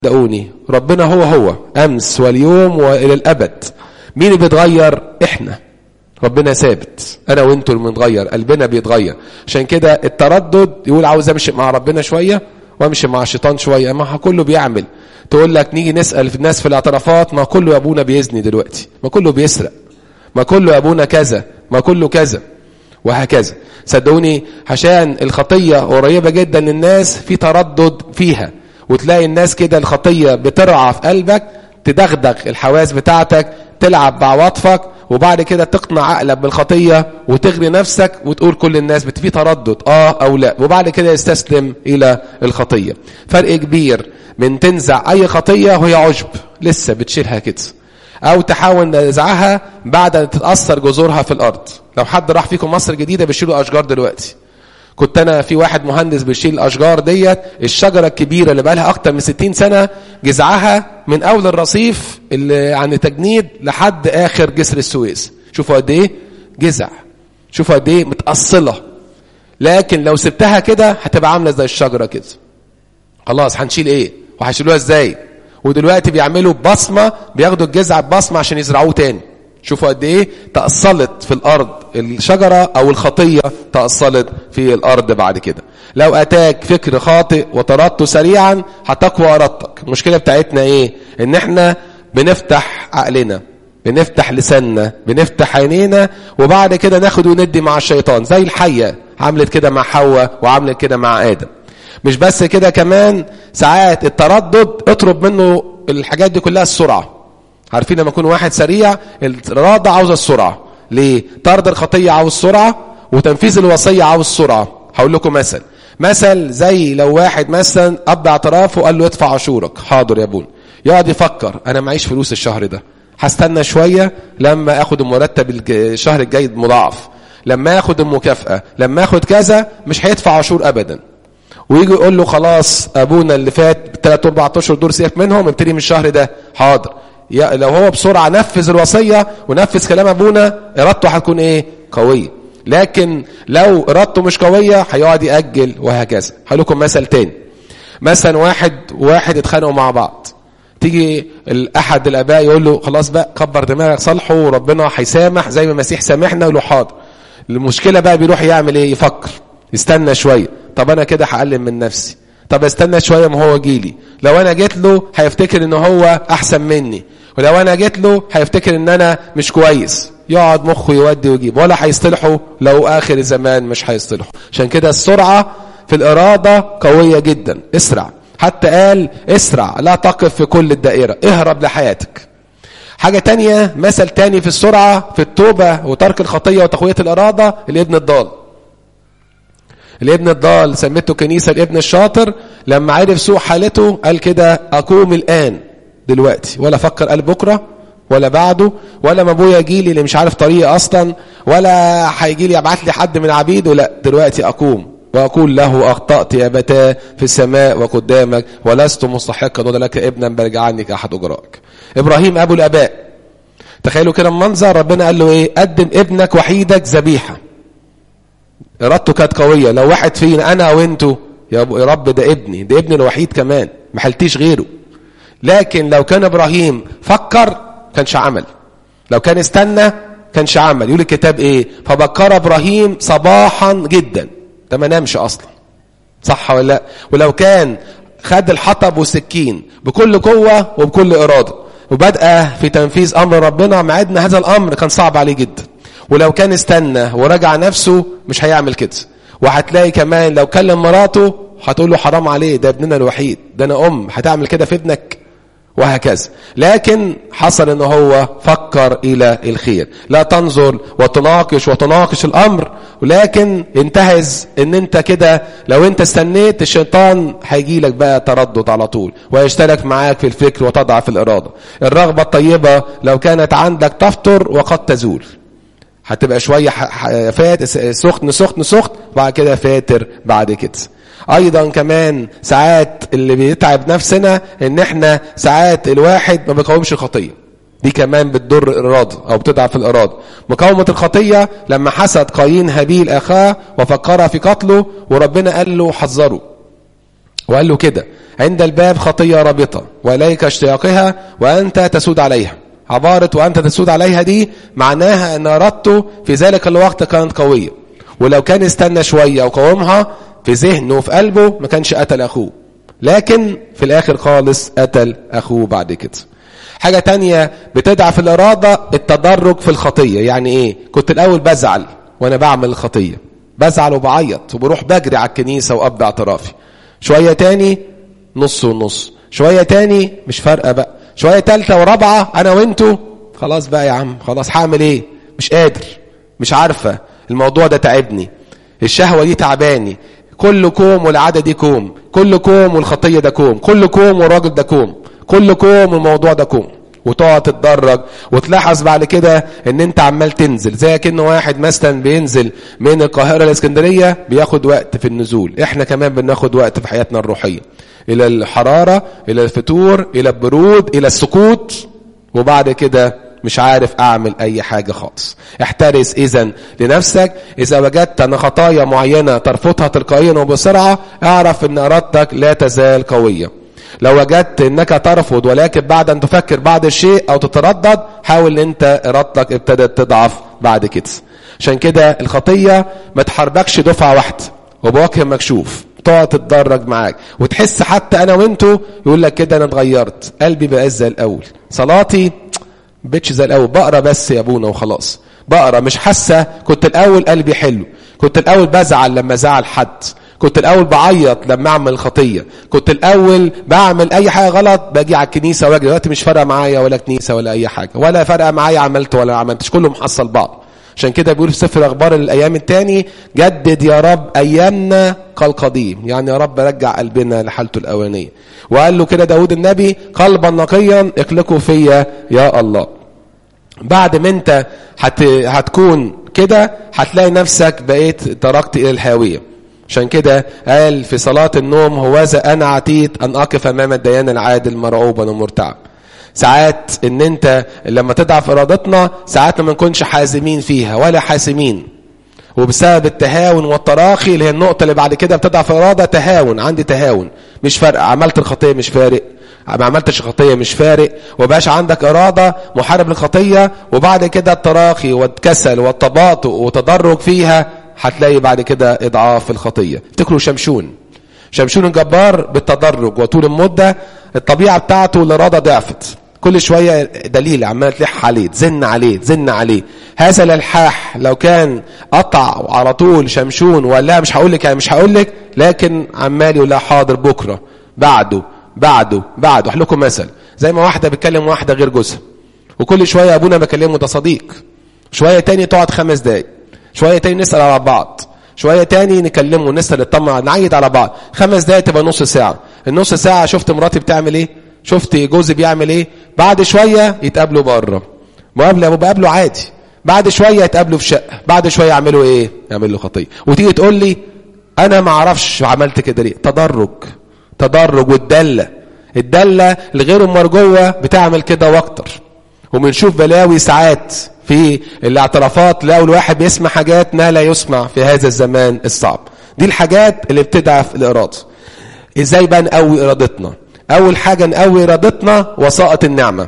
صدقوني ربنا هو هو امس واليوم والى الابد مين اللي بيتغير احنا ربنا ثابت انا وانتوا اللي بنتغير قلبنا بيتغير عشان كده التردد يقول عاوز امشي مع ربنا شويه وامشي مع الشيطان شويه ما كله بيعمل تقول لك نيجي نسال في الناس في الاعترافات ما كله يا ابونا بيزني دلوقتي ما كله بيسرق ما كله يا ابونا كذا ما كله كذا وهكذا صدقوني عشان الخطيه قريبه جدا للناس في تردد فيها وتلاقي الناس كده الخطيه بترعى في قلبك تدغدغ الحواس بتاعتك تلعب بعواطفك وبعد كده تقنع عقلك بالخطيه وتغري نفسك وتقول كل الناس في تردد اه او لا وبعد كده يستسلم الى الخطيه فرق كبير من تنزع اي خطيه وهي عشب لسه بتشيلها كده او تحاول نزعها بعد ان تتاثر جذورها في الارض لو حد راح فيكم مصر الجديده بيشيلوا اشجار دلوقتي كنت انا في واحد مهندس بيشيل الاشجار ديت الشجره الكبيره اللي بقالها اكتر من 60 سنه جذعها من اول الرصيف اللي عن تجنيد لحد اخر جسر السويس شوفوا قد ايه جذع شوفوا قد ايه متاصله لكن لو سبتها كده هتبقى عامله زي الشجره كده خلاص هنشيل ايه وهيشيلوها ازاي ودلوقتي بيعملوا بصمه بياخدوا الجذع ببصمه عشان يزرعوه تاني شوفوا قد ايه تأصلت في الارض الشجره او الخطيه تأصلت في الارض بعد كده لو اتاك فكر خاطئ وطردته سريعا هتقوى ارادتك المشكله بتاعتنا ايه ان احنا بنفتح عقلنا بنفتح لساننا بنفتح عينينا وبعد كده ناخد وندي مع الشيطان زي الحيه عملت كده مع حواء وعملت كده مع ادم مش بس كده كمان ساعات التردد اطلب منه الحاجات دي كلها السرعه عارفين لما يكون واحد سريع الاراده عاوزه السرعه ليه طرد الخطيه عاوز سرعه وتنفيذ الوصيه عاوز سرعه هقول لكم مثل مثل زي لو واحد مثلا اب اعترافه قال له ادفع عشورك حاضر يا ابونا يقعد يفكر انا معيش فلوس الشهر ده هستنى شويه لما اخد المرتب الشهر الجاي مضاعف لما اخد المكافاه لما اخد كذا مش هيدفع عشور ابدا ويجي يقول له خلاص ابونا اللي فات ثلاث اربع اشهر دول سيف منهم ابتدي من الشهر ده حاضر لو هو بسرعه نفذ الوصيه ونفذ كلام ابونا ارادته هتكون ايه؟ قويه. لكن لو ارادته مش قويه هيقعد ياجل وهكذا. هقول لكم مثل تاني. مثلا واحد وواحد اتخانقوا مع بعض. تيجي احد الاباء يقول له خلاص بقى كبر دماغك صالحه وربنا هيسامح زي ما المسيح سامحنا يقول له حاضر. المشكله بقى بيروح يعمل ايه؟ يفكر. يستنى شويه. طب انا كده هقلل من نفسي. طب استنى شويه ما هو جيلي لو انا جيت له هيفتكر ان هو احسن مني ولو انا جيت له هيفتكر ان انا مش كويس يقعد مخه يودي ويجيب ولا هيصطلحوا لو اخر الزمان مش هيصطلحوا عشان كده السرعه في الاراده قويه جدا اسرع حتى قال اسرع لا تقف في كل الدائره اهرب لحياتك حاجه تانية مثل تاني في السرعه في التوبه وترك الخطيه وتقويه الاراده الابن الضال الابن الضال سميته كنيسة الابن الشاطر لما عرف سوء حالته قال كده أقوم الآن دلوقتي ولا فكر قال بكرة ولا بعده ولا ما ابويا يجي لي اللي مش عارف طريقي اصلا ولا هيجي لي يبعت لي حد من عبيده لا دلوقتي اقوم واقول له اخطات يا ابتاه في السماء وقدامك ولست مستحقا ولا لك ابنا بل عني كاحد اجرائك ابراهيم ابو الاباء تخيلوا كده المنظر ربنا قال له ايه قدم ابنك وحيدك ذبيحه ارادته كانت قويه لو واحد فينا انا وانتوا يا رب ده ابني ده ابني الوحيد كمان ما حلتيش غيره لكن لو كان ابراهيم فكر كانش عمل لو كان استنى كانش عمل يقول الكتاب ايه فبكر ابراهيم صباحا جدا ده ما نامش اصلا صح ولا لا ولو كان خد الحطب والسكين بكل قوه وبكل اراده وبدأ في تنفيذ امر ربنا معدنا هذا الامر كان صعب عليه جدا ولو كان استنى وراجع نفسه مش هيعمل كده وهتلاقي كمان لو كلم مراته هتقول له حرام عليه ده ابننا الوحيد ده انا ام هتعمل كده في ابنك وهكذا لكن حصل ان هو فكر الى الخير لا تنظر وتناقش وتناقش الامر ولكن انتهز ان انت كده لو انت استنيت الشيطان هيجي لك بقى تردد على طول ويشترك معاك في الفكر وتضعف الاراده الرغبه الطيبه لو كانت عندك تفطر وقد تزول هتبقى شوية فات سخن سخن سخن بعد كده فاتر بعد كده ايضا كمان ساعات اللي بيتعب نفسنا ان احنا ساعات الواحد ما بيقاومش الخطيه دي كمان بتضر الاراده او بتضعف الاراده مقاومه الخطيه لما حسد قايين هابيل اخاه وفكر في قتله وربنا قال له حذره وقال له كده عند الباب خطية رابطة وإليك اشتياقها وأنت تسود عليها عبارة وأنت تسود عليها دي معناها أن إرادته في ذلك الوقت كانت قوية ولو كان استنى شوية وقاومها في ذهنه وفي قلبه ما كانش قتل أخوه لكن في الآخر خالص قتل أخوه بعد كده حاجة تانية بتضعف الإرادة التدرج في الخطية يعني إيه كنت الأول بزعل وأنا بعمل الخطية بزعل وبعيط وبروح بجري على الكنيسة وأبدأ اعترافي شوية تاني نص ونص شوية تاني مش فارقة بقى شوية تالتة ورابعة أنا وأنتوا خلاص بقى يا عم خلاص هعمل إيه مش قادر مش عارفة الموضوع ده تعبني الشهوة دي تعباني كل كوم والعادة دي كوم كل كوم والخطية ده كوم كل كوم والراجل ده كوم كل كوم والموضوع ده كوم وتقعد تتدرج وتلاحظ بعد كده ان انت عمال تنزل زي كأن واحد مثلا بينزل من القاهرة الاسكندرية بياخد وقت في النزول احنا كمان بناخد وقت في حياتنا الروحية الى الحرارة الى الفتور الى البرود الى السكوت وبعد كده مش عارف اعمل اي حاجة خالص احترس اذا لنفسك اذا وجدت ان خطايا معينة ترفضها تلقائيا وبسرعة اعرف ان ارادتك لا تزال قوية لو وجدت انك ترفض ولكن بعد ان تفكر بعض الشيء او تتردد حاول ان انت ارادتك ابتدت تضعف بعد كده عشان كده الخطية ما تحاربكش دفعة واحدة وبوجه مكشوف تقعد تتدرج معاك وتحس حتى انا وانتو يقول لك كده انا اتغيرت قلبي بقى زي الاول صلاتي بقتش زي الاول بقرا بس يا ابونا وخلاص بقرا مش حاسه كنت الاول قلبي حلو كنت الاول بزعل لما زعل حد كنت الاول بعيط لما اعمل خطيه كنت الاول بعمل اي حاجه غلط باجي على الكنيسه واجي دلوقتي مش فارقه معايا ولا كنيسه ولا اي حاجه ولا فارقه معايا عملت ولا عملتش كله محصل بعض عشان كده بيقول في سفر اخبار الايام الثاني جدد يا رب ايامنا كالقديم يعني يا رب رجع قلبنا لحالته الاولانيه وقال له كده داود النبي قلبا نقيا اخلقه فيا يا الله بعد ما انت هت... هتكون كده هتلاقي نفسك بقيت تركت الى الهاويه عشان كده قال في صلاة النوم هوذا أنا عتيت أن أقف أمام الديان العادل مرعوبا ومرتعب ساعات ان انت لما تضعف ارادتنا ساعات ما نكونش حازمين فيها ولا حاسمين وبسبب التهاون والتراخي اللي هي النقطة اللي بعد كده بتضعف إرادة تهاون عندي تهاون مش فارق عملت الخطية مش فارق ما عملتش الخطية مش فارق وبقاش عندك إرادة محارب للخطية وبعد كده التراخي والكسل والتباطؤ وتدرج فيها هتلاقي بعد كده إضعاف الخطية افتكروا شمشون شمشون الجبار بالتدرج وطول المدة الطبيعة بتاعته الإرادة ضعفت كل شوية دليل عمال تلح عليه تزن عليه تزن عليه هذا الالحاح لو كان قطع على طول شمشون وقال لها مش هقول لك يعني مش هقول لك لكن عمال يقول لها حاضر بكره بعده بعده بعده احكي لكم مثل زي ما واحده بتكلم واحده غير جوزها وكل شويه ابونا بكلمه ده صديق شويه تاني تقعد خمس دقايق شويه تاني نسال على بعض شويه تاني نكلمه نسال نطمع نعيد على بعض خمس دقايق تبقى نص ساعه النص ساعه شفت مراتي بتعمل ايه شفت جوزي بيعمل ايه بعد شويه يتقابلوا بره مقابله بقابله عادي بعد شويه يتقابلوا في شقه بعد شويه يعملوا ايه يعملوا خطيه وتيجي تقول لي انا ما اعرفش عملت كده ليه تدرج تدرج والدله الدله الغير المرجوه بتعمل كده واكتر وبنشوف بلاوي ساعات في الاعترافات لقوا الواحد بيسمع حاجات ما لا يسمع في هذا الزمان الصعب دي الحاجات اللي بتضعف الاراده ازاي بقى نقوي ارادتنا اول حاجه نقوي ارادتنا وساطه النعمه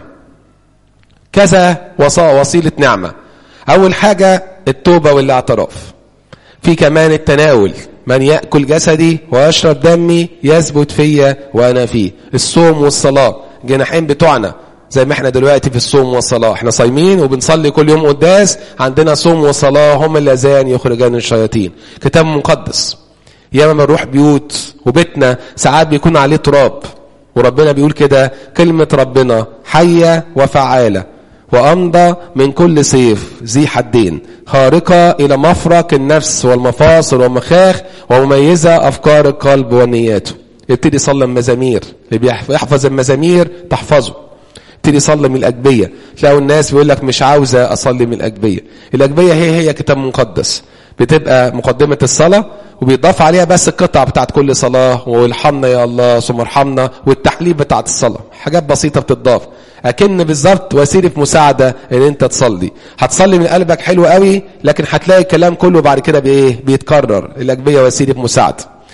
كذا وسيله نعمه اول حاجه التوبه والاعتراف في كمان التناول من ياكل جسدي ويشرب دمي يثبت فيا وانا فيه الصوم والصلاه جناحين بتوعنا زي ما احنا دلوقتي في الصوم والصلاة احنا صايمين وبنصلي كل يوم قداس عندنا صوم وصلاة هم اللذان يخرجان الشياطين كتاب مقدس ياما بنروح بيوت وبيتنا ساعات بيكون عليه تراب وربنا بيقول كده كلمة ربنا حية وفعالة وأمضى من كل سيف ذي حدين خارقة إلى مفرق النفس والمفاصل والمخاخ ومميزة أفكار القلب ونياته يبتدي يصلي المزامير اللي بيحفظ المزامير تحفظه ابتدي صلي من الأجبية تلاقوا الناس بيقول لك مش عاوزة أصلي من الأجبية الأجبية هي هي كتاب مقدس بتبقى مقدمة الصلاة وبيضاف عليها بس القطع بتاعت كل صلاة والحمنا يا الله ثم ارحمنا والتحليل بتاعت الصلاة حاجات بسيطة بتضاف أكن بالظبط وسيلة مساعدة إن أنت تصلي هتصلي من قلبك حلو قوي لكن هتلاقي الكلام كله بعد كده بإيه بيتكرر الأجبية وسيلة مساعدة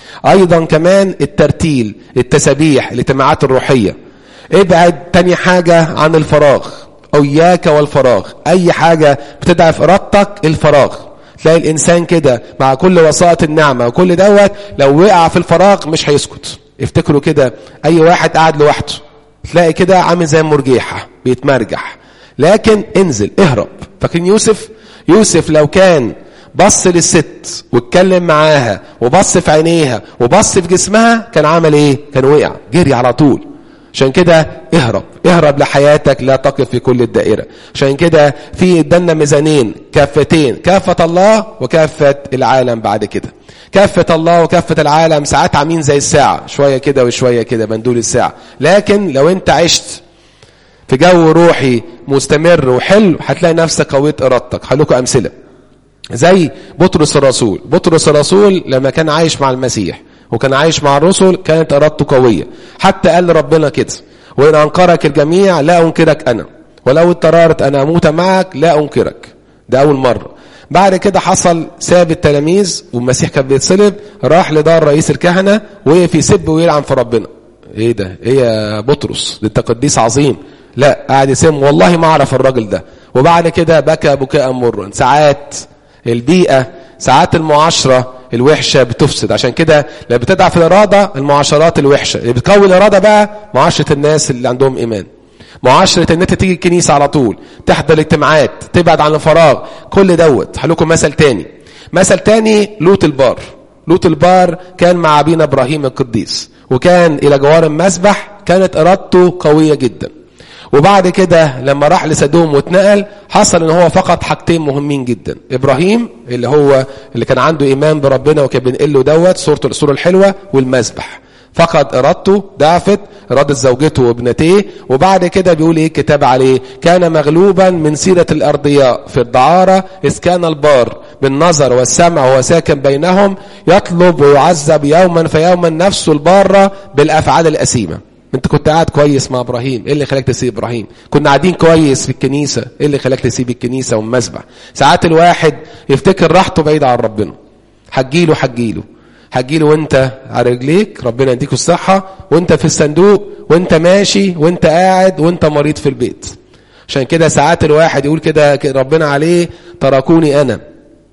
ايضا كمان الترتيل التسابيح الاجتماعات الروحيه ابعد تاني حاجه عن الفراغ اياك والفراغ اي حاجه بتضعف ارادتك الفراغ تلاقي الانسان كده مع كل وسائط النعمه وكل دوت لو وقع في الفراغ مش هيسكت افتكروا كده اي واحد قاعد لوحده تلاقي كده عامل زي المرجيحه بيتمرجح لكن انزل اهرب فاكرين يوسف يوسف لو كان بص للست واتكلم معاها وبص في عينيها وبص في جسمها كان عمل ايه كان وقع جري على طول عشان كده اهرب اهرب لحياتك لا تقف في كل الدائرة عشان كده في ادنا ميزانين كافتين كافة الله وكافة العالم بعد كده كافة الله وكافة العالم ساعات عاملين زي الساعة شوية كده وشوية كده بندول الساعة لكن لو انت عشت في جو روحي مستمر وحلو هتلاقي نفسك قويت ارادتك هقول لكم امثله زي بطرس الرسول بطرس الرسول لما كان عايش مع المسيح وكان عايش مع الرسل كانت ارادته قويه حتى قال ربنا كده وان انكرك الجميع لا انكرك انا ولو اضطررت انا اموت معك لا انكرك ده اول مره بعد كده حصل ساب التلاميذ والمسيح كان بيتصلب راح لدار رئيس الكهنه وقف يسب ويلعن في ربنا ايه ده ايه يا بطرس ده انت قديس عظيم لا قاعد يسم والله ما اعرف الراجل ده وبعد كده بكى بكاء مرا ساعات البيئه ساعات المعاشره الوحشه بتفسد عشان كده لما بتضعف الاراده المعاشرات الوحشه اللي بتقوي الاراده بقى معاشره الناس اللي عندهم ايمان معاشره ان انت تيجي الكنيسه على طول تحضر الاجتماعات تبعد عن الفراغ كل دوت هلكم مثل تاني مثل تاني لوط البار لوط البار كان مع ابينا ابراهيم القديس وكان الى جوار المسبح كانت ارادته قويه جدا وبعد كده لما راح لسدوم واتنقل حصل ان هو فقد حاجتين مهمين جدا ابراهيم اللي هو اللي كان عنده ايمان بربنا وكان بينقل له دوت صورته الصوره الحلوه والمسبح فقد ارادته ضعفت اراده زوجته وابنتيه وبعد كده بيقول ايه الكتاب عليه كان مغلوبا من سيره الارضياء في الدعاره اذ كان البار بالنظر والسمع وهو ساكن بينهم يطلب ويعذب يوما فيوما نفسه الباره بالافعال الاسيمه انت كنت قاعد كويس مع ابراهيم ايه اللي خلاك تسيب ابراهيم كنا قاعدين كويس في الكنيسه ايه اللي خلاك تسيب الكنيسه والمسبح ساعات الواحد يفتكر راحته بعيد عن ربنا هتجيله هتجيله هتجيله وانت على رجليك ربنا يديك الصحه وانت في الصندوق وانت ماشي وانت قاعد وانت مريض في البيت عشان كده ساعات الواحد يقول كده ربنا عليه تركوني انا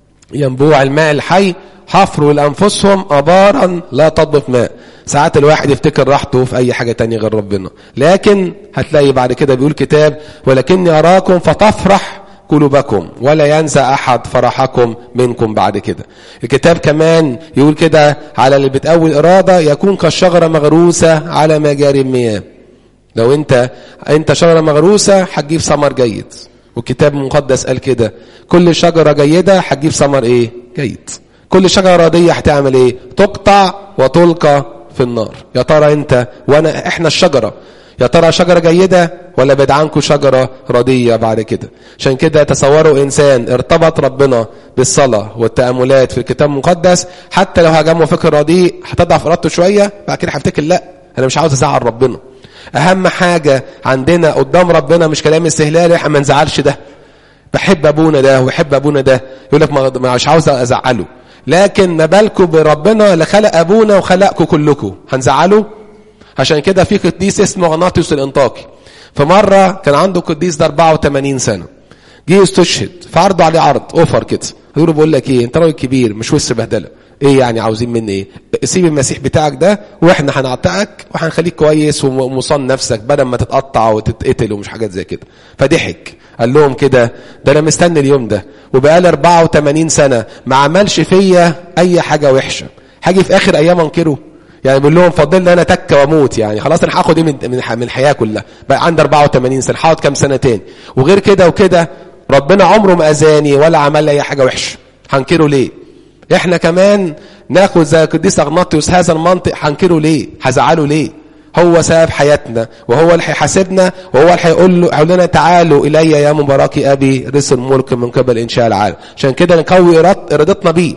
ينبوع الماء الحي حفروا لانفسهم ابارا لا تضبط ماء ساعات الواحد يفتكر راحته في اي حاجه تانية غير ربنا لكن هتلاقي بعد كده بيقول كتاب ولكني اراكم فتفرح قلوبكم ولا ينسى احد فرحكم منكم بعد كده الكتاب كمان يقول كده على اللي بتقوي الاراده يكون كالشجره مغروسه على مجاري المياه لو انت انت شجره مغروسه هتجيب ثمر جيد والكتاب المقدس قال كده كل شجره جيده هتجيب ثمر ايه جيد كل شجره رديه هتعمل ايه تقطع وتلقى في النار يا ترى انت وانا احنا الشجره يا ترى شجره جيده ولا بعد عنكم شجره رديه بعد كده عشان كده تصوروا انسان ارتبط ربنا بالصلاه والتاملات في الكتاب المقدس حتى لو هجمه فكر رديء هتضعف ارادته شويه بعد كده هفتكر لا انا مش عاوز ازعل ربنا اهم حاجه عندنا قدام ربنا مش كلام استهلالي احنا ما نزعلش ده بحب ابونا ده ويحب ابونا ده يقول لك مش عاوز ازعله لكن ما بالكم بربنا اللي خلق ابونا وخلقكم كلكم هنزعله عشان كده في قديس اسمه غناطيوس الانطاكي فمره كان عنده قديس ده 84 سنه جه يستشهد فعرضوا عليه عرض اوفر كده يقولوا بقول لك ايه انت راجل كبير مش وش بهدله ايه يعني عاوزين مني ايه سيب المسيح بتاعك ده واحنا هنعتقك وهنخليك كويس ومصان نفسك بدل ما تتقطع وتتقتل ومش حاجات زي كده فضحك قال لهم كده ده انا مستني اليوم ده وبقالي 84 سنه ما عملش فيا اي حاجه وحشه هاجي في اخر ايام انكره يعني بيقول لهم فضل لي انا تكه واموت يعني خلاص انا هاخد ايه من من الحياه كلها بقى عندي 84 سنه هقعد كام سنه تاني وغير كده وكده ربنا عمره ما اذاني ولا عمل لي اي حاجه وحشه هنكره ليه احنا كمان ناخد زي القديس اغناطيوس هذا المنطق هنكره ليه هزعله ليه هو سبب حياتنا وهو اللي هيحاسبنا وهو اللي هيقول له هيقول لنا تعالوا الي يا مبارك ابي رث الملك من قبل انشاء العالم عشان كده نقوي ارادتنا بيه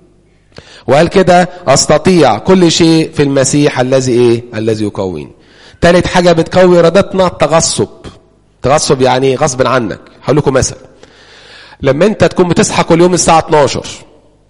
وقال كده استطيع كل شيء في المسيح الذي ايه الذي يقويني ثالث حاجه بتقوي ارادتنا التغصب تغصب يعني غصب عنك هقول لكم مثل لما انت تكون بتصحى كل يوم الساعه 12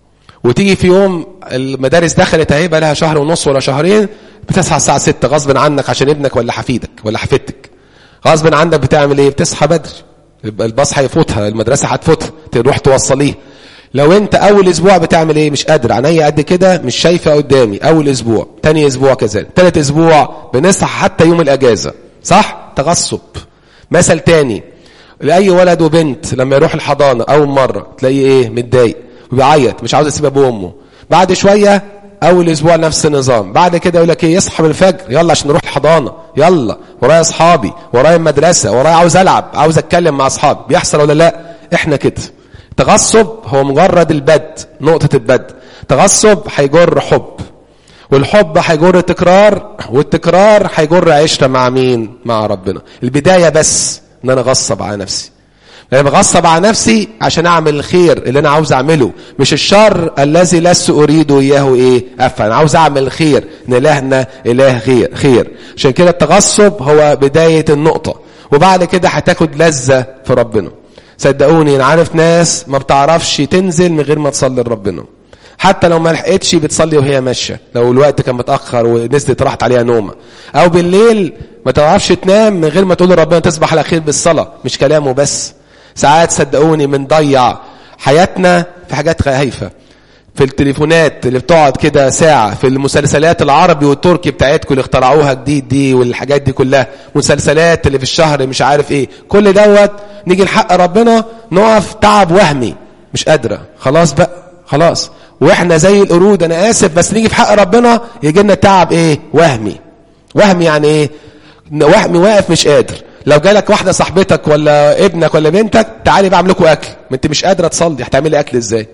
وتيجي في يوم المدارس دخلت اهي بقى لها شهر ونص ولا شهرين بتصحى الساعه 6 غصب عنك عشان ابنك ولا حفيدك ولا حفيدتك غصب عنك بتعمل ايه بتصحى بدري يبقى الباص هيفوتها المدرسه هتفوتها تروح توصليه لو انت اول اسبوع بتعمل ايه مش قادر عينيا قد كده مش شايفه قدامي اول اسبوع تاني اسبوع كذلك تالت اسبوع بنصحى حتى يوم الاجازه صح تغصب مثل تاني لاي ولد وبنت لما يروح الحضانه اول مره تلاقيه ايه متضايق وبيعيط مش عاوز يسيب ابوه وامه بعد شويه اول اسبوع نفس النظام بعد كده يقول لك ايه يصحى من الفجر يلا عشان نروح الحضانه يلا ورايا اصحابي ورايا المدرسه ورايا عاوز العب عاوز اتكلم مع اصحابي بيحصل ولا لا احنا كده تغصب هو مجرد البد نقطه البد تغصب هيجر حب والحب هيجر تكرار والتكرار هيجر عشره مع مين مع ربنا البدايه بس ان انا اغصب على نفسي انا بغصب على نفسي عشان اعمل الخير اللي انا عاوز اعمله مش الشر الذي لست اريد اياه ايه افعل انا عاوز اعمل الخير ان الهنا اله خير خير عشان كده التغصب هو بدايه النقطه وبعد كده هتاخد لذه في ربنا صدقوني انا عارف ناس ما بتعرفش تنزل من غير ما تصلي لربنا حتى لو ما لحقتش بتصلي وهي ماشيه لو الوقت كان متاخر ونزلت راحت عليها نومه او بالليل ما تعرفش تنام من غير ما تقول لربنا تصبح على خير بالصلاه مش كلامه بس ساعات صدقوني بنضيع حياتنا في حاجات هايفه في التليفونات اللي بتقعد كده ساعة في المسلسلات العربي والتركي بتاعتكم اللي اخترعوها جديد دي والحاجات دي كلها مسلسلات اللي في الشهر مش عارف ايه كل دوت نيجي نحق ربنا نقف تعب وهمي مش قادرة خلاص بقى خلاص واحنا زي القرود انا اسف بس نيجي في حق ربنا يجي لنا تعب ايه وهمي وهمي يعني ايه وهمي واقف مش قادر لو جالك واحده صاحبتك ولا ابنك ولا بنتك تعالي بعمل لكم اكل ما انت مش قادره تصلي هتعملي اكل ازاي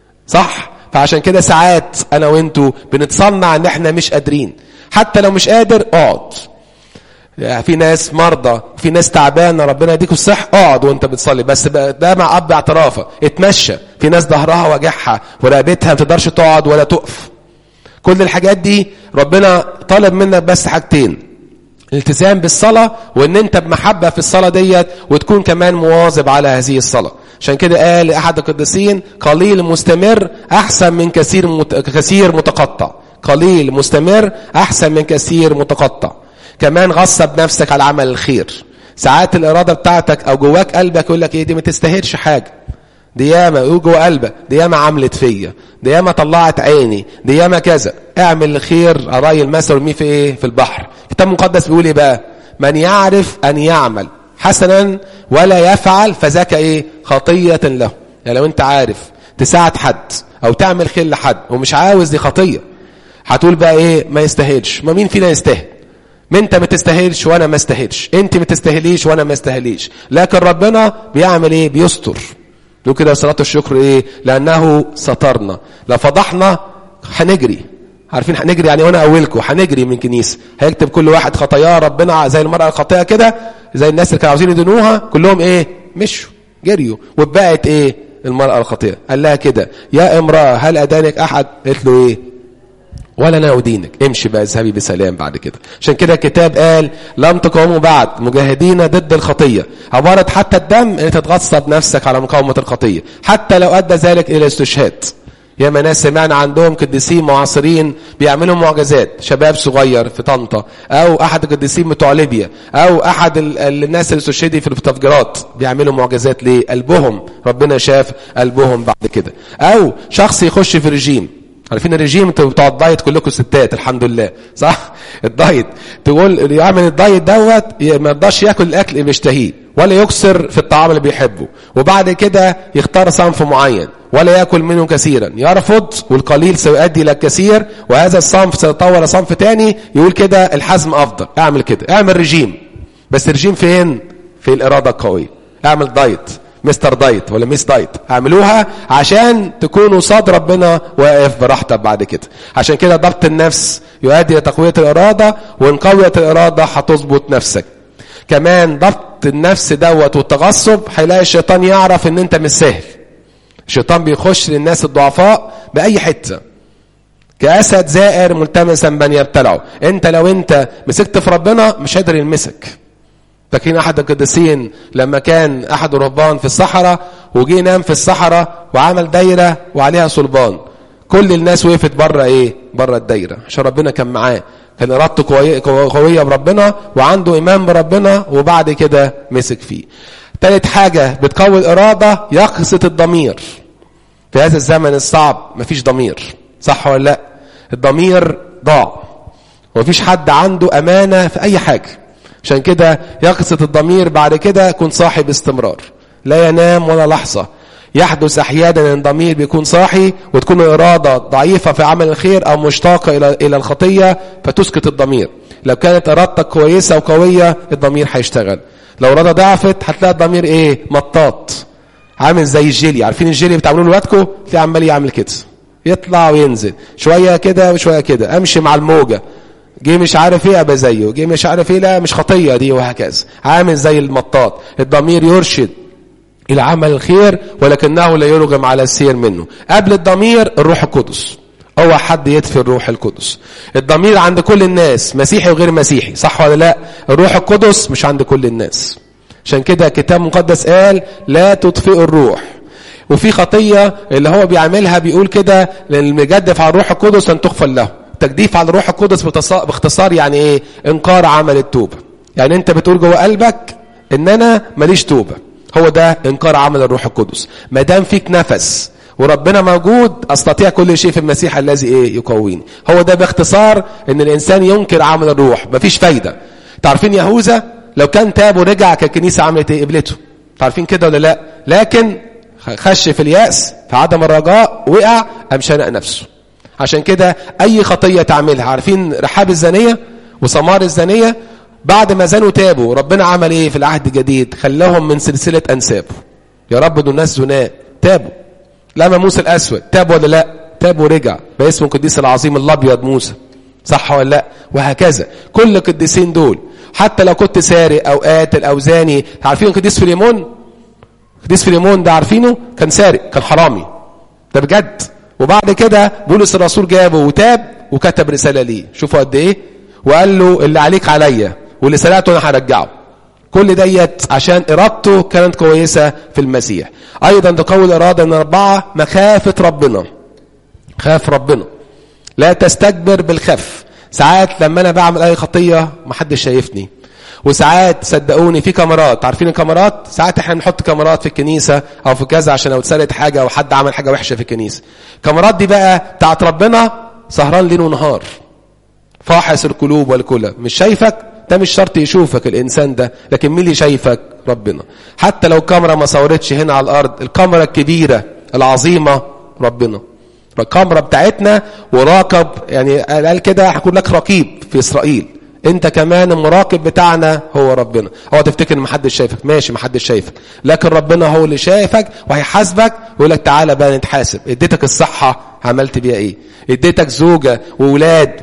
صح فعشان كده ساعات انا وانتوا بنتصنع ان احنا مش قادرين حتى لو مش قادر اقعد يعني في ناس مرضى في ناس تعبانه ربنا يديكوا الصحه اقعد وانت بتصلي بس ده مع اب اعترافه اتمشى في ناس ظهرها وجعها ورقبتها ما تقدرش تقعد ولا تقف كل الحاجات دي ربنا طالب منك بس حاجتين الالتزام بالصلاة وان انت بمحبة في الصلاة ديت وتكون كمان مواظب على هذه الصلاة عشان كده قال احد القديسين قليل مستمر احسن من كثير مت... كثير متقطع قليل مستمر احسن من كثير متقطع كمان غصب نفسك على عمل الخير ساعات الاراده بتاعتك او جواك قلبك يقول لك ايه دي ما تستاهلش حاجه دي ياما يقول جوه قلبك دي ياما عملت فيا دي ياما طلعت عيني دي ياما كذا اعمل الخير راي المثل ورميه في ايه في البحر الكتاب المقدس بيقول ايه بقى من يعرف ان يعمل حسنا ولا يفعل فذاك ايه خطيه له يعني لو انت عارف تساعد حد او تعمل خير لحد ومش عاوز دي خطيه هتقول بقى ايه ما يستاهلش ما مين فينا يستاهل ما انت ما تستاهلش وانا ما استاهلش انت ما تستاهليش وانا ما استاهليش لكن ربنا بيعمل ايه بيستر له كده صلاه الشكر ايه لانه سترنا لو فضحنا هنجري عارفين هنجري يعني وانا اولكم هنجري من كنيسه هيكتب كل واحد خطاياه ربنا زي المراه الخاطئه كده زي الناس اللي كانوا عاوزين يدينوها كلهم ايه مشوا جريوا واتبقت ايه المراه الخاطئه قال لها كده يا امراه هل ادانك احد قالت له ايه ولا انا ادينك امشي بقى اذهبي بسلام بعد كده عشان كده الكتاب قال لم تقاوموا بعد مجاهدين ضد الخطيه عباره حتى الدم ان تتغصب نفسك على مقاومه الخطيه حتى لو ادى ذلك الى استشهاد ياما ناس سمعنا عندهم قديسين معاصرين بيعملوا معجزات شباب صغير في طنطا او احد القديسين بتوع ليبيا او احد ال- ال- الناس اللي استشهدوا في التفجيرات بيعملوا معجزات ليه قلبهم ربنا شاف قلبهم بعد كده او شخص يخش في رجيم عارفين الرجيم انتوا بتوع الدايت كلكم ستات الحمد لله صح الدايت تقول اللي يعمل الدايت دوت ما يرضاش ياكل الاكل اللي بيشتهيه ولا يكسر في الطعام اللي بيحبه وبعد كده يختار صنف معين ولا ياكل منه كثيرا يرفض والقليل سيؤدي الى الكثير وهذا الصنف سيتطور صنف تاني يقول كده الحزم افضل اعمل كده اعمل رجيم بس رجيم فين في الاراده القويه اعمل دايت مستر دايت ولا ميس دايت اعملوها عشان تكونوا صاد ربنا واقف براحتك بعد كده عشان كده ضبط النفس يؤدي الى تقويه الاراده وان قويت الاراده هتظبط نفسك كمان ضبط النفس دوت والتغصب هيلاقي الشيطان يعرف ان انت مش سهل الشيطان بيخش للناس الضعفاء باي حته كاسد زائر ملتمسا من يبتلعه انت لو انت مسكت في ربنا مش قادر يلمسك فاكرين احد القديسين لما كان احد الرهبان في الصحراء وجي نام في الصحراء وعمل دايره وعليها صلبان كل الناس وقفت بره ايه بره الدايره عشان ربنا كان معاه كان ارادته قويه بربنا وعنده ايمان بربنا وبعد كده مسك فيه تالت حاجه بتقوي الاراده يقظه الضمير في هذا الزمن الصعب مفيش ضمير صح ولا لا الضمير ضاع ومفيش حد عنده امانه في اي حاجه عشان كده يقظه الضمير بعد كده يكون صاحي باستمرار لا ينام ولا لحظه يحدث احيانا ان الضمير بيكون صاحي وتكون الاراده ضعيفه في عمل الخير او مشتاقه الى الى الخطيه فتسكت الضمير لو كانت ارادتك كويسه وقويه الضمير هيشتغل لو اراده ضعفت هتلاقي الضمير ايه مطاط عامل زي الجيلي عارفين الجيلي بتعملوه لوقتكم تلاقيه عمال يعمل كده يطلع وينزل شويه كده وشويه كده امشي مع الموجه جه مش عارف ايه ابقى زيه جه مش عارف ايه لا مش خطيه دي وهكذا عامل زي المطاط الضمير يرشد الى عمل الخير ولكنه لا يرغم على السير منه قبل الضمير الروح القدس اوعى حد يطفي الروح القدس الضمير عند كل الناس مسيحي وغير مسيحي صح ولا لا الروح القدس مش عند كل الناس عشان كده الكتاب المقدس قال لا تطفئوا الروح وفي خطيه اللي هو بيعملها بيقول كده للمجدف على الروح القدس ان تغفر له تجديف على الروح القدس باختصار يعني ايه انكار عمل التوبه يعني انت بتقول جوه قلبك ان انا ماليش توبه هو ده انكار عمل الروح القدس ما دام فيك نفس وربنا موجود استطيع كل شيء في المسيح الذي ايه يقويني هو ده باختصار ان الانسان ينكر عمل الروح مفيش فايده تعرفين يهوذا لو كان تاب ورجع كان الكنيسه عملت ايه قبلته تعرفين كده ولا لا لكن خش في الياس في عدم الرجاء وقع قام شنق نفسه عشان كده اي خطيه تعملها عارفين رحاب الزانيه وسمار الزانيه بعد ما زانوا تابوا ربنا عمل ايه في العهد الجديد خلاهم من سلسله انساب يا رب دول ناس زناء تابوا لما موسى الاسود تاب ولا لا تاب ورجع باسم القديس العظيم الابيض موسى صح ولا لا وهكذا كل القديسين دول حتى لو كنت سارق او قاتل او زاني عارفين القديس فيليمون القديس فيليمون ده عارفينه كان سارق كان حرامي ده بجد وبعد كده بولس الرسول جابه وتاب وكتب رساله ليه شوفوا قد ايه وقال له اللي عليك عليا واللي سرقته انا هرجعه كل ديت عشان ارادته كانت كويسه في المسيح ايضا تقوي الاراده من اربعه مخافه ربنا خاف ربنا لا تستكبر بالخف ساعات لما انا بعمل اي خطيه محدش شايفني وساعات صدقوني في كاميرات عارفين الكاميرات ساعات احنا نحط كاميرات في الكنيسه او في كذا عشان لو اتسرقت حاجه او حد عمل حاجه وحشه في الكنيسه الكاميرات دي بقى بتاعت ربنا سهران ليل ونهار فاحص القلوب والكلى مش شايفك ده مش شرط يشوفك الانسان ده لكن مين اللي شايفك ربنا حتى لو كاميرا ما صورتش هنا على الارض الكاميرا الكبيره العظيمه ربنا الكاميرا بتاعتنا وراقب يعني قال كده هكون لك رقيب في اسرائيل انت كمان المراقب بتاعنا هو ربنا هو تفتكر ان محدش شايفك ماشي محدش شايفك لكن ربنا هو اللي شايفك وهيحاسبك ويقول لك تعالى بقى نتحاسب اديتك الصحه عملت بيها ايه اديتك زوجه واولاد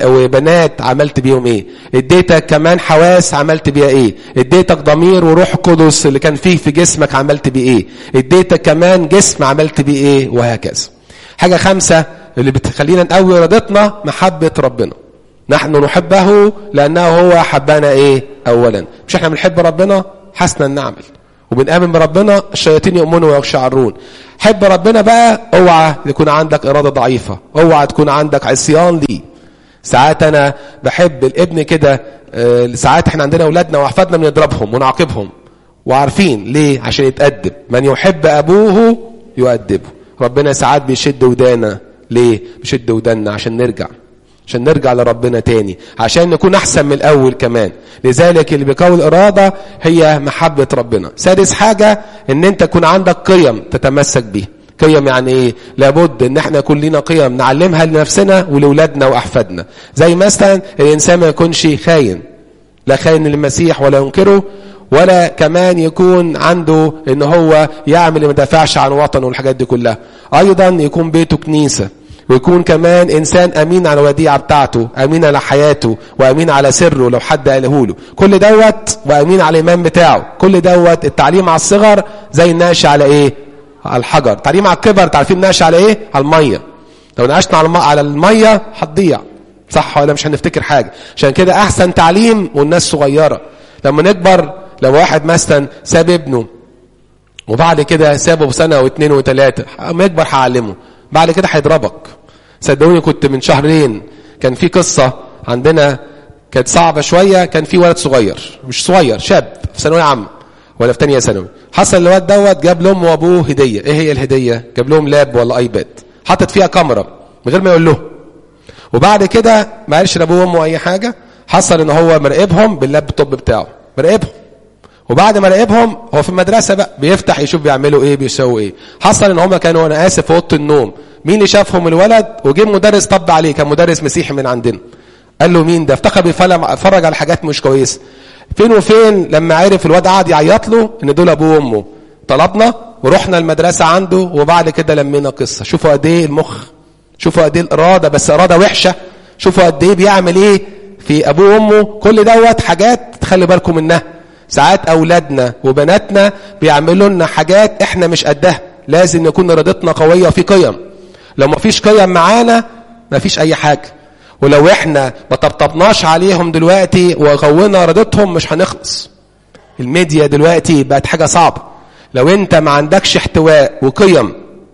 وبنات عملت بيهم ايه اديتك كمان حواس عملت بيها ايه اديتك ضمير وروح قدس اللي كان فيه في جسمك عملت بيه ايه اديتك كمان جسم عملت بيه ايه وهكذا حاجه خمسه اللي بتخلينا نقوي ارادتنا محبه ربنا نحن نحبه لأنه هو حبنا إيه أولا مش احنا بنحب ربنا حسنا نعمل وبنآمن بربنا الشياطين يؤمنوا ويخشعرون حب ربنا بقى اوعى يكون عندك إرادة ضعيفة اوعى تكون عندك عصيان ليه ساعات أنا بحب الابن كده ساعات احنا عندنا أولادنا وأحفادنا بنضربهم ونعاقبهم وعارفين ليه عشان يتأدب من يحب أبوه يؤدبه ربنا ساعات بيشد ودانا ليه بيشد ودانا عشان نرجع عشان نرجع لربنا تاني عشان نكون احسن من الاول كمان لذلك اللي بيقوي الاراده هي محبه ربنا سادس حاجه ان انت يكون عندك قيم تتمسك بيها قيم يعني ايه لابد ان احنا يكون لنا قيم نعلمها لنفسنا ولولادنا واحفادنا زي مثلا الانسان ما يكونش خاين لا خاين للمسيح ولا ينكره ولا كمان يكون عنده ان هو يعمل ما يدافعش عن وطنه والحاجات دي كلها ايضا يكون بيته كنيسه ويكون كمان انسان امين على الوديعه بتاعته امين على حياته وامين على سره لو حد قاله له كل دوت وامين على الايمان بتاعه كل دوت التعليم على الصغر زي النقش على ايه على الحجر التعليم على الكبر تعرفين النقش على ايه على الميه لو نقشنا على على الميه هتضيع صح ولا مش هنفتكر حاجه عشان كده احسن تعليم والناس صغيره لما نكبر لو واحد مثلا ساب ابنه وبعد كده سابه بسنه واثنين وثلاثه اما يكبر هعلمه بعد كده هيضربك صدقوني كنت من شهرين كان في قصة عندنا كانت صعبة شوية كان في ولد صغير مش صغير شاب في ثانوية عامة ولا في تانية ثانوي حصل الواد دوت جاب لامه وابوه هدية ايه هي الهدية جاب لهم لاب ولا ايباد حطت فيها كاميرا من غير ما يقول لهم وبعد كده ما قالش لابوه وامه اي حاجة حصل ان هو مراقبهم باللابتوب بتاعه مراقبهم وبعد ما راقبهم هو في المدرسة بقى بيفتح يشوف بيعملوا ايه بيسووا ايه حصل ان هم كانوا انا اسف في اوضه النوم مين اللي شافهم الولد وجه مدرس طب عليه كان مدرس مسيحي من عندنا قال له مين ده افتكر بيتفرج على حاجات مش كويسه فين وفين لما عرف الواد قعد يعيط له ان دول ابوه وامه طلبنا ورحنا المدرسه عنده وبعد كده لمينا قصه شوفوا قد ايه المخ شوفوا قد ايه الاراده بس اراده وحشه شوفوا قد ايه بيعمل ايه في ابوه وامه كل دوت حاجات تخلي بالكم منها ساعات اولادنا وبناتنا بيعملوا لنا حاجات احنا مش قدها لازم يكون ارادتنا قويه وفي قيم لو ما فيش قيم معانا ما فيش اي حاجه ولو احنا ما طبطبناش عليهم دلوقتي وقوينا ارادتهم مش هنخلص الميديا دلوقتي بقت حاجه صعبه لو انت ما عندكش احتواء وقيم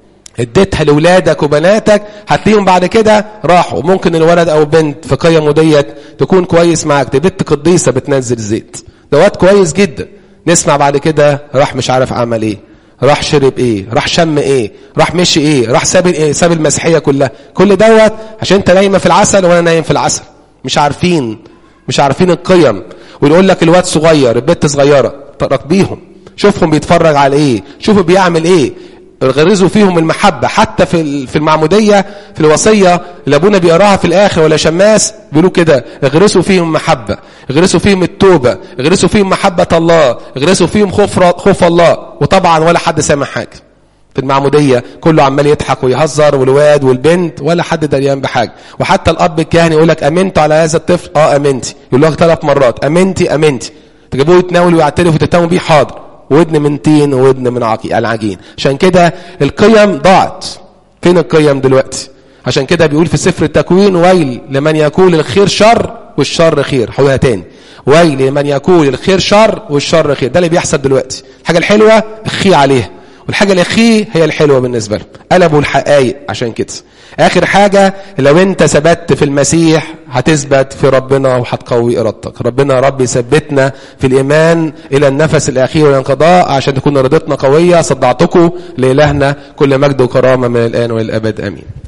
اديتها لاولادك وبناتك هتلاقيهم بعد كده راحوا ممكن الولد او البنت في قيمه ديت تكون كويس معاك دي بنت قديسه بتنزل زيت ده واد كويس جدا نسمع بعد كده راح مش عارف عمل ايه راح شرب ايه راح شم ايه راح مشي ايه راح ساب ايه ساب المسيحيه كلها كل دوت عشان انت نايمه في العسل وانا نايم في العسل مش عارفين مش عارفين القيم ويقول لك الواد صغير البنت صغيره راكبيهم شوفهم بيتفرج على ايه شوفوا بيعمل ايه غرزوا فيهم المحبة حتى في في المعمودية في الوصية اللي أبونا بيقراها في الآخر ولا شماس بيقولوا كده اغرسوا فيهم محبة اغرسوا فيهم التوبة اغرسوا فيهم محبة الله اغرسوا فيهم خوف خوف الله وطبعا ولا حد سامع حاجة في المعمودية كله عمال يضحك ويهزر والواد والبنت ولا حد دريان بحاجة وحتى الأب الكاهن يقول لك أمنت على هذا الطفل اه أمنتي يقول لك ثلاث مرات أمنتي أمنتي تجيبوه يتناول ويعترف وتتهموا بيه حاضر ودن من طين وودن من عقي العجين عشان كده القيم ضاعت فين القيم دلوقتي عشان كده بيقول في سفر التكوين ويل لمن يقول الخير شر والشر خير حولها تاني ويل لمن يقول الخير شر والشر خير ده اللي بيحصل دلوقتي الحاجة الحلوة اخي عليها والحاجة اللي اخي هي الحلوة بالنسبة لهم قلبوا الحقائق عشان كده اخر حاجة لو انت ثبت في المسيح هتثبت في ربنا وهتقوي ارادتك ربنا يا رب يثبتنا في الايمان الى النفس الاخير والانقضاء عشان تكون ارادتنا قوية صدعتكم لالهنا كل مجد وكرامة من الان والابد امين